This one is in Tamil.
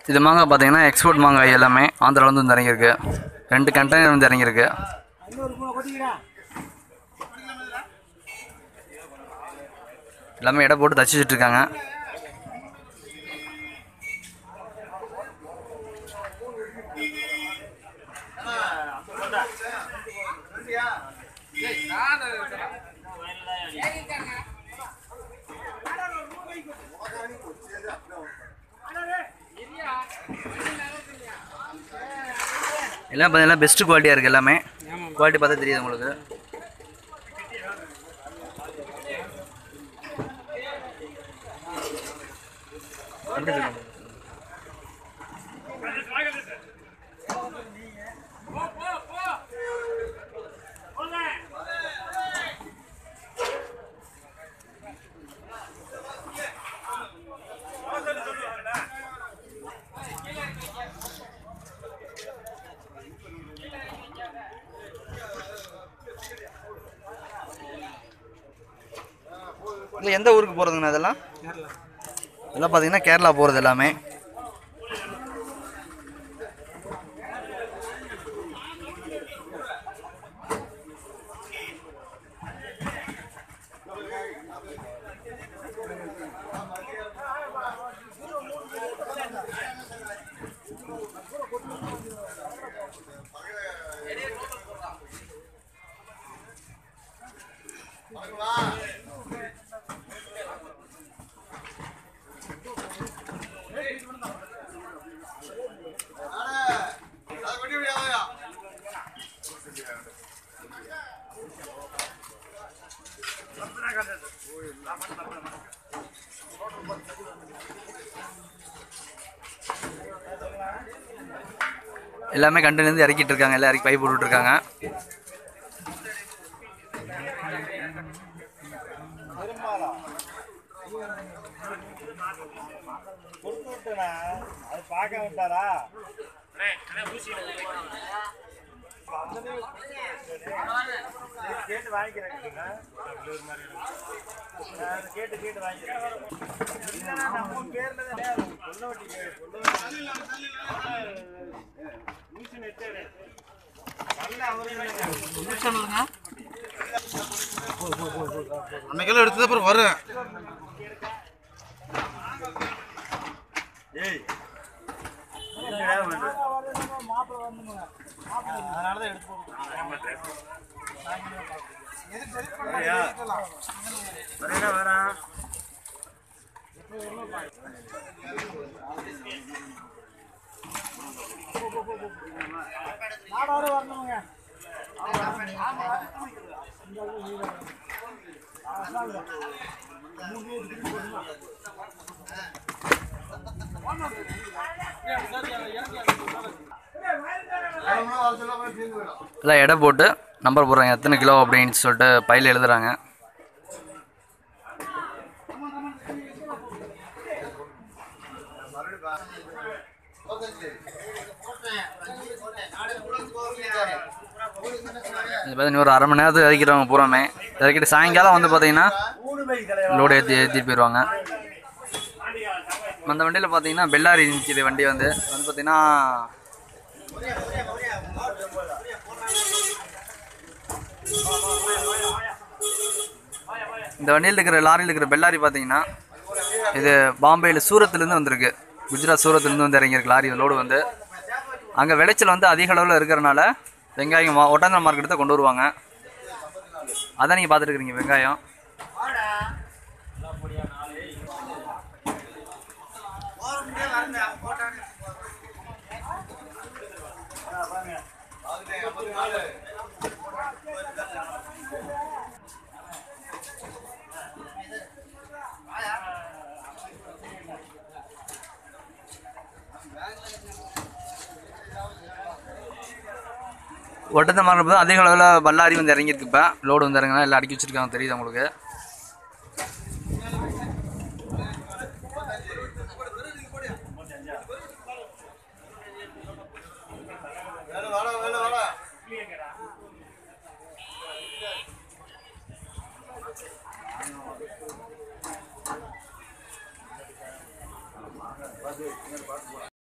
இது மாங்காய் பார்த்தீங்கன்னா எக்ஸ்போர்ட் மாங்காய் எல்லாமே ஆந்திராவிலேருந்து வந்து இறங்கியிருக்கு ரெண்டு கண்டெய்னர் வந்து இறங்கியிருக்கு எல்லாமே எடை போட்டு தச்சு வச்சுட்டு இருக்காங்க எல்லாம் பார்த்தீங்கன்னா பெஸ்ட் குவாலிட்டியாக இருக்குது எல்லாமே குவாலிட்டி பார்த்தா தெரியுது உங்களுக்கு எப்படி இருக்கு? இல்லை எந்த ஊருக்கு போகிறதுங்கண்ணா இதெல்லாம் இதெல்லாம் பார்த்தீங்கன்னா கேரளா போகிறது எல்லாமே எல்லாமே கண்டெய்னர்லேருந்து இறக்கிட்டு இருக்காங்க எல்லாம் இறக்கி பை போட்டுட்டு இருக்காங்க கொடுத்து விட்டேனா அது பார்க்க விட்டாரா கேட்டு வாங்கிக்கிறேன் நான் கேட்டு கேட்டு வாங்கிக்கிறேன் இல்லைண்ணா, நம்ம பேர்ல தான் கொல்ல வட்டி ஊசி நெட்டாரு நல்ல அவரு அன்னைக்கெல்லாம் எடுத்தது அப்புறம் வரேன் ஏய் என்னடா பண்ற? அதனாலதான் எடுத்து சரியா? வரேனா, வரேன். எல்லாம் எடை போட்டு நம்பர் போடுறாங்க எத்தனை கிலோ அப்படின்னு சொல்லிட்டு பையில் எழுதுறாங்க இது பார்த்தீங்கன்னா ஒரு அரை மணி நேரத்துக்கு இறக்கிறவங்க பூராமே இறக்கிட்டு சாயங்காலம் வந்து பார்த்தீங்கன்னா லோடு ஏற்றி ஏற்றிட்டு போயிடுவாங்க அந்த வண்டியில் பார்த்தீங்கன்னா பெல்லாரி நிற்கிது வண்டி வந்து வந்து பார்த்தீங்கன்னா இந்த வண்டியில் இருக்கிற லாரியில் இருக்கிற பெல்லாரி பார்த்தீங்கன்னா இது பாம்பேயில் சூரத்துலேருந்து வந்திருக்கு குஜராத் சூரத்துலேருந்து வந்து இறங்கியிருக்கு லாரி லோடு வந்து அங்கே விளைச்சல் வந்து அதிக அளவில் இருக்கிறனால வெங்காயம் மா- ஒட்டஞ்சல் மார்க்கெட்டு தான் கொண்டு வருவாங்க அதான் நீங்கள் பார்த்துட்டு இருக்கிறீங்க வெங்காயம் ஒட்டந்த மார்க்கெட் தான் அதிக அளவில் பல்லாரி வந்து இறங்கியிருக்கு இப்போ லோடு வந்து இறங்கினா எல்லாம் அடுக்கி வச்சிருக்காங்க தெரியுது உங்களுக்கு